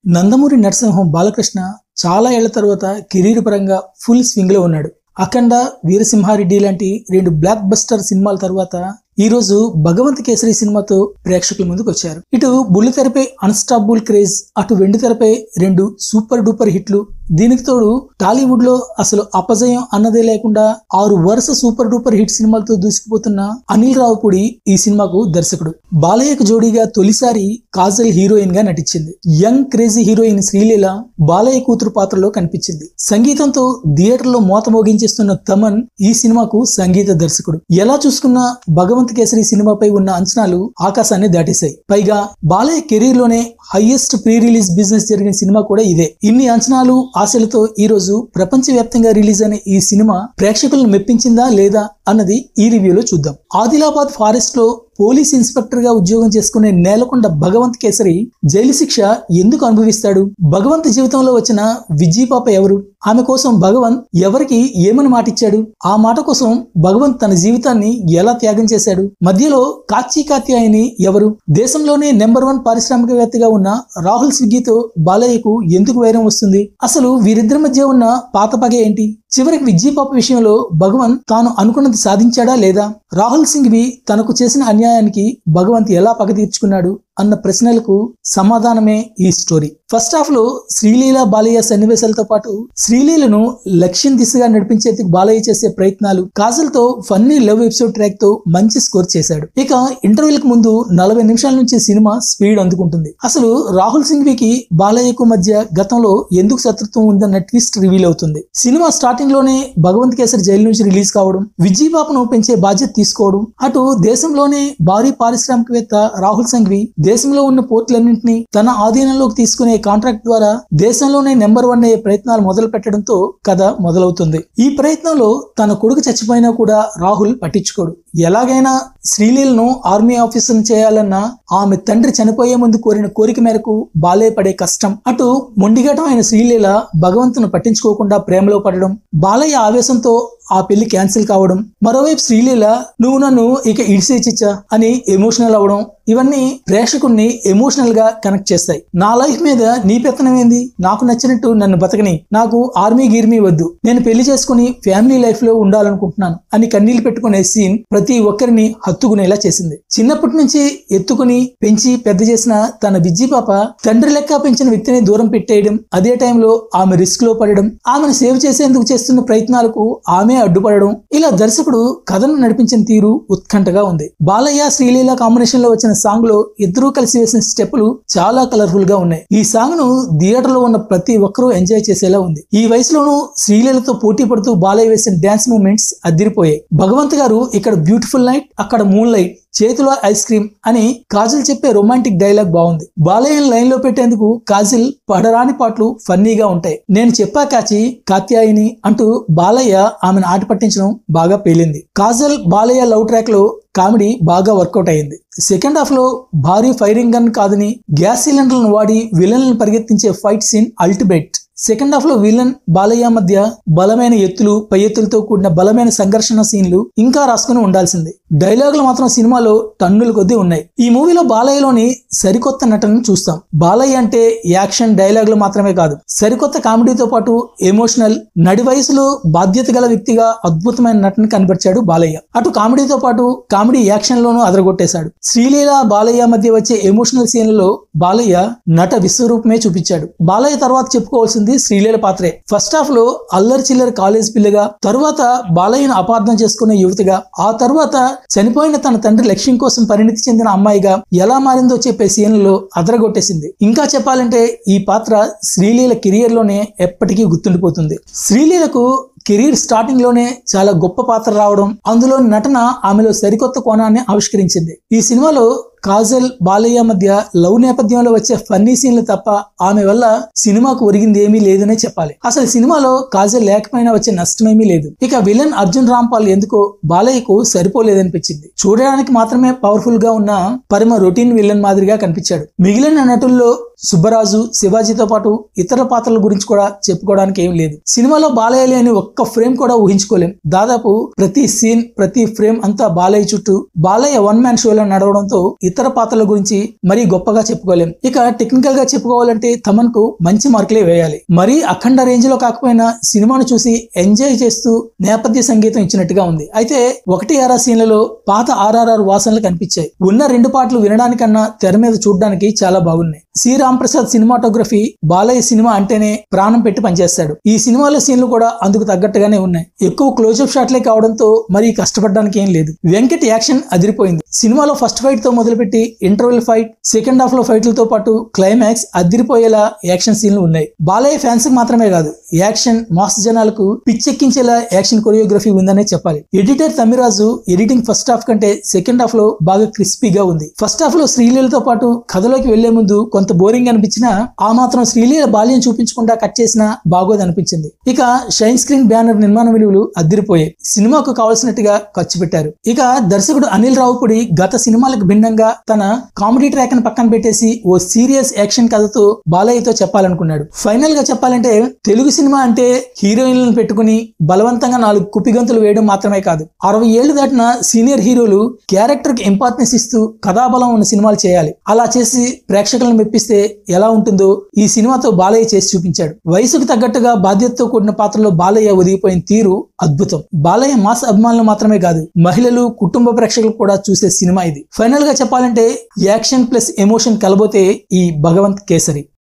నందమూరి నరసింహం బాలకృష్ణ చాలా ఏళ్ల తర్వాత కెరీర్ పరంగా ఫుల్ స్వింగ్ లో ఉన్నాడు అఖండ వీరసింహారెడ్డి లాంటి రెండు బ్లాక్ బస్టర్ సినిమాల తర్వాత ఈ రోజు భగవంత్ కేసరి సినిమాతో ప్రేక్షకుల ముందుకు వచ్చారు ఇటు బుల్లితెరపై అన్స్టాపుల్ క్రేజ్ అటు వెండి తెరపై రెండు సూపర్ డూపర్ హిట్లు దీనికి తోడు టాలీవుడ్ లో అసలు అపజయం అన్నదే లేకుండా ఆరు వరుస సూపర్ డూపర్ హిట్ సినిమాలతో దూసుకుపోతున్న అనిల్ రావుపూడి ఈ సినిమాకు దర్శకుడు బాలయ్యకు జోడీగా తొలిసారి కాజల్ హీరోయిన్ గా నటించింది young crazy heroine Sreeleela Balayya కూతురు పాత్రలో కనిపించింది సంగీతంతో థియేటర్ లో మోత మోగించేస్తున్న తమన్ ఈ సినిమాకు సంగీత దర్శకుడు ఎలా చూసుకున్నా భగవంత్ కేసరి సినిమాపై ఉన్న అంచనాలు ఆకాశాన్ని దాటేశాయి పైగా బాలయ్య కెరీర్ లోనే హైయెస్ట్ ప్రీ రిలీజ్ బిజినెస్ జరిగిన సినిమా కూడా ఇదే ఇన్ని అంచనాలు ఆశలతో ఈ రోజు ప్రపంచవ్యాప్తంగా రిలీజ్ అయిన ఈ సినిమా ప్రేక్షకులను మెప్పించిందా లేదా అన్నది ఈ రివ్యూలో చూద్దాం ఆదిలాబాద్ ఫారెస్ట్ లో పోలీస్ ఇన్స్పెక్టర్ గా ఉద్యోగం చేసుకునే నేలకొండ భగవంత్ కేసరి జైలు శిక్ష ఎందుకు అనుభవిస్తాడు భగవంత్ జీవితంలో వచ్చిన విజయపాప ఎవరు ఆమె కోసం భగవంత్ ఎవరికి ఏమని మాటిచ్చాడు ఆ మాట కోసం భగవంత్ తన జీవితాన్ని ఎలా త్యాగం చేశాడు మధ్యలో కాచి కాత్యాయని ఎవరు దేశంలోనే నెంబర్ వన్ పారిశ్రామికవేత్తగా ఉన్న రాహుల్ సిగ్గితో బాలయ్యకు ఎందుకు వైరం వస్తుంది అసలు వీరిద్దరి మధ్య ఉన్న పాత పగ ఏంటి చివరికి విజయపాప విషయంలో భగవంత్ తాను అనుకున్నది సాధించాడా లేదా రాహుల్ సింగ్వి తనకు చేసిన అన్యాయానికి భగవంత్ ఎలా పగ తీర్చుకున్నాడు అన్న ప్రశ్నలకు సమాధానమే ఈ స్టోరీ ఫస్ట్ హాఫ్ లో శ్రీలీల బాలయ్య సన్నివేశాలతో పాటు శ్రీలీలను లక్ష్యం దిశగా నడిపించేందుకు బాలయ్య చేసే ప్రయత్నాలు కాజల్ తో ఫన్నీ లవ్ ఎపిసోడ్ ట్రాక్ తో మంచి స్కోర్ చేశాడు ఇక ఇంటర్వ్యూల కు ముందు నలభై నిమిషాల నుంచి సినిమా స్పీడ్ అందుకుంటుంది అసలు రాహుల్ సింగ్వికి బాలయ్యకు మధ్య గతంలో ఎందుకు శత్రుత్వం ఉందన్న ట్విస్ట్ రివీల్ అవుతుంది సినిమా స్టార్టింగ్ లోనే భగవంత్ కేసరి జైలు నుంచి రిలీజ్ కావడం విజయ్ బాబును పెంచే బాధ్యత తీసుకోవడం అటు దేశంలోనే భారీ పారిశ్రామికవేత్త రాహుల్ సంఘ్వి దేశంలో ఉన్న పోర్టులన్నింటినీ తన ఆధీనంలోకి తీసుకునే కాంట్రాక్ట్ ద్వారా దేశంలోనే నెంబర్ వన్ అయ్యే ప్రయత్నాలు మొదలు పెట్టడంతో కథ మొదలవుతుంది ఈ ప్రయత్నంలో తన కొడుకు చచ్చిపోయినా కూడా రాహుల్ పట్టించుకోడు ఎలాగైనా శ్రీలీలను ఆర్మీ ఆఫీసర్ చేయాలన్న ఆమె తండ్రి చనిపోయే ముందు కోరిన కోరిక మేరకు బాలయ్య పడే కష్టం అటు మొండిగటం అయిన శ్రీలీల భగవంతును పట్టించుకోకుండా ప్రేమలో పడడం బాలయ్య ఆవేశంతో ఆ పెళ్లి క్యాన్సిల్ కావడం మరోవైపు శ్రీలీల నువ్వు నన్ను ఇక ఇడిసేచిచ్చా అని ఎమోషనల్ అవడం ఇవన్నీ ప్రేక్షకుణ్ణి ఎమోషనల్ గా కనెక్ట్ చేస్తాయి నా లైఫ్ మీద నీ పెత్తనం ఏంది నాకు నచ్చినట్టు నన్ను బతకని నాకు ఆర్మీ గీర్మీ వద్దు నేను పెళ్లి చేసుకుని ఫ్యామిలీ లైఫ్ లో ఉండాలనుకుంటున్నాను అని కన్నీళ్లు పెట్టుకునే సీన్ ప్రతి ఒక్కరిని హత్తుకునేలా చేసింది చిన్నప్పటి నుంచి ఎత్తుకుని పెంచి పెద్ద చేసిన తన బిజ్జి పాప తండ్రి లెక్క పెంచిన వ్యక్తిని దూరం పెట్టేయడం అదే టైంలో ఆమె రిస్క్ లో పడడం ఆమెను సేవ్ చేసేందుకు చేస్తున్న ప్రయత్నాలకు ఆమె అడ్డుపడడం ఇలా దర్శకుడు కథను నడిపించిన తీరు ఉత్కంఠగా ఉంది బాలయ్య శ్రీలీల కాంబినేషన్ లో వచ్చిన సాంగ్ లో ఇద్దరూ కలిసి వేసిన స్టెప్పులు చాలా కలర్ఫుల్ గా ఉన్నాయి ఈ సాంగ్ ను థియేటర్ లో ఉన్న ప్రతి ఒక్కరూ ఎంజాయ్ చేసేలా ఉంది ఈ వయసులోనూ శ్రీలీలతో పోటీ పడుతూ బాలయ్య వేసిన డాన్స్ మూమెంట్స్ అదిరిపోయాయి భగవంత్ గారు ఇక్కడ బ్యూటిఫుల్ నైట్ అక్కడ మూన్ లైట్ చేతిలో ఐస్ క్రీమ్ అని కాజల్ చెప్పే రొమాంటిక్ డైలాగ్ బాగుంది బాలయ్య లైన్ లో పెట్టేందుకు కాజల్ పడరాని పాటలు ఫన్నీగా ఉంటాయి నేను చెప్పా కాచి కాత్యాయిని అంటూ బాలయ్య ఆమెను ఆట పట్టించడం బాగా పేలింది కాజల్ బాలయ్య లవ్ ట్రాక్ లో కామెడీ బాగా వర్కౌట్ అయింది సెకండ్ హాఫ్ లో భారీ ఫైరింగ్ గన్ కాదని గ్యాస్ సిలిండర్లను వాడి విలన్లను పరిగెత్తించే fight scene ultimate second half లో విలన్ బాలయ్య మధ్య బలమైన ఎత్తులు పై ఎత్తులతో కూడిన బలమైన సంఘర్షణ సీన్లు ఇంకా రాసుకుని ఉండాల్సింది డైలాగులు మాత్రం సినిమాలో టన్నుల కొద్దీ ఉన్నాయి ఈ మూవీలో బాలయ్యలోని సరికొత్త నటనను చూస్తాం బాలయ్య అంటే యాక్షన్ డైలాగులు మాత్రమే కాదు సరికొత్త కామెడీతో పాటు ఎమోషనల్ నడి వయసులో బాధ్యత గల వ్యక్తిగా అద్భుతమైన నటన కనబరిచాడు బాలయ్య అటు కామెడీతో పాటు కామెడీ యాక్షన్ లోనూ అదరగొట్టేశాడు శ్రీలీల బాలయ్య మధ్య వచ్చే ఎమోషనల్ సీన్లలో బాలయ్య నట విశ్వరూపమే చూపించాడు బాలయ్య తర్వాత చెప్పుకోవాల్సింది శ్రీలీల పాత్రే ఫస్ట్ హాఫ్ లో అల్లరి చిల్లర కాలేజ్ పిల్లగా తరువాత బాలయ్యను అపార్థం చేసుకునే యువతిగా ఆ తరువాత చనిపోయిన తన తండ్రి లక్ష్యం కోసం పరిణితి చెందిన అమ్మాయిగా ఎలా మారిందో చెప్పే సీన్లలో అదరగొట్టేసింది ఇంకా చెప్పాలంటే ఈ పాత్ర శ్రీలీల కెరియర్ లోనే ఎప్పటికీ గుర్తుండిపోతుంది శ్రీలీలకు కెరీర్ స్టార్టింగ్ లోనే చాలా గొప్ప పాత్ర రావడం అందులో నటన ఆమెలో సరికొత్త కోణాన్ని ఆవిష్కరించింది ఈ సినిమాలో కాజల్ బాలయ్య మధ్య లవ్ నేపథ్యంలో వచ్చే ఫన్నీ సీన్లు తప్ప ఆమె వల్ల సినిమాకు ఒరిగింది ఏమీ లేదనే చెప్పాలి అసలు సినిమాలో కాజల్ లేకపోయినా వచ్చే నష్టమేమీ లేదు ఇక విలన్ అర్జున్ రాంపాల్ ఎందుకో బాలయ్యకు సరిపోలేదనిపించింది చూడడానికి మాత్రమే పవర్ఫుల్ గా ఉన్న పరమ రొటీన్ విలన్ మాదిరిగా కనిపించాడు మిగిలిన నటుల్లో సుబ్బరాజు శివాజీతో పాటు ఇతర పాత్రల గురించి కూడా చెప్పుకోవడానికి ఏం లేదు సినిమాలో బాలయ్య లేని ఒక్క ఫ్రేమ్ కూడా ఊహించుకోలేం దాదాపు ప్రతి సీన్ ప్రతి ఫ్రేమ్ అంతా బాలయ్య చుట్టూ బాలయ్య వన్ మ్యాన్ షోలో నడవడంతో ఇతర పాత్రల గురించి మరీ గొప్పగా చెప్పుకోలేం ఇక టెక్నికల్ గా చెప్పుకోవాలంటే తమన్ కు మంచి మార్కులే వేయాలి మరీ అఖండ రేంజ్ లో కాకపోయినా సినిమాను చూసి ఎంజాయ్ చేస్తూ నేపథ్య సంగీతం ఇచ్చినట్టుగా ఉంది అయితే ఒకటి ఆరా సీన్లలో పాత ఆర్ఆర్ఆర్ వాసనలు కనిపించాయి ఉన్న రెండు పాటలు వినడానికన్నా తెర మీద చూడడానికి చాలా బాగున్నాయి C Ram Prasad cinematography Balayya cinema అంటేనే ప్రాణం పెట్టి పనిచేస్తాడు ఈ సినిమాలో సీన్లు కూడా అందుకు తగ్గట్టుగానే ఉన్నాయి ఎక్కువ క్లోజప్ షాట్లే కావడంతో మరీ కష్టపడడానికి ఏం లేదు వెంకట్ యాక్షన్ అదిరిపోయింది సినిమాలో ఫస్ట్ ఫైట్ తో మొదలుపెట్టి ఇంటర్వెల్ ఫైట్ సెకండ్ హాఫ్ లో ఫైట్లతో పాటు క్లైమాక్స్ అదిరిపోయేలా యాక్షన్ సీన్లు ఉన్నాయి బాలయ్య ఫ్యాన్స్ మాత్రమే కాదు యాక్షన్ మాస్ జనాలకు పిచ్చెక్కించేలా యాక్షన్ కొరియోగ్రఫీ ఉందనే చెప్పాలి editor Tammiraju editing first half కంటే సెకండ్ హాఫ్ లో బాగా క్రిస్పీగా ఉంది ఫస్ట్ హాఫ్ లో శ్రీలీలతో పాటు కథలోకి వెళ్లే ముందు కొంత బోరింగ్ అనిపించినా ఆ మాత్రం శ్రీలీల బాల్యం చూపించకుండా కట్ చేసినా బాగోదు అనిపించింది ఇక షైన్ స్క్రీన్ బ్యానర్ నిర్మాణ విలువలు అదిరిపోయాయి సినిమాకు కావాల్సినట్టుగా ఖర్చు పెట్టారు ఇక దర్శకుడు అనిల్ రావుపుడి గత సినిమాలకు భిన్నంగా తన కామెడీ ట్రాక్ ని పక్కన పెట్టేసి ఓ సీరియస్ యాక్షన్ కథతో బాలయ్యతో చెప్పాలనుకున్నాడు ఫైనల్ గా చెప్పాలంటే తెలుగు సినిమా అంటే హీరోయిన్లను పెట్టుకుని బలవంతంగా నాలుగు కుప్పిగంతులు వేయడం మాత్రమే కాదు అరవై ఏళ్లు దాటిన సీనియర్ హీరోలు క్యారెక్టర్ కి ఇంపార్టెన్స్ ఇస్తూ కథాబలం ఉన్న సినిమాలు చేయాలి అలా చేసి ప్రేక్షకులను మెప్పిస్తే ఎలా ఉంటుందో ఈ సినిమాతో బాలయ్య చేసి చూపించాడు వయసుకు తగ్గట్టుగా బాధ్యతతో కూడిన పాత్రలో బాలయ్య ఒదిగిపోయిన తీరు అద్భుతం బాలయ్య మాస్ అభిమానులు మాత్రమే కాదు మహిళలు కుటుంబ ప్రేక్షకులు కూడా చూసే సినిమా ఇది ఫైనల్ గా చెప్పాలంటే యాక్షన్ ప్లస్ ఎమోషన్ కలబోతే ఈ భగవంత్ కేసరి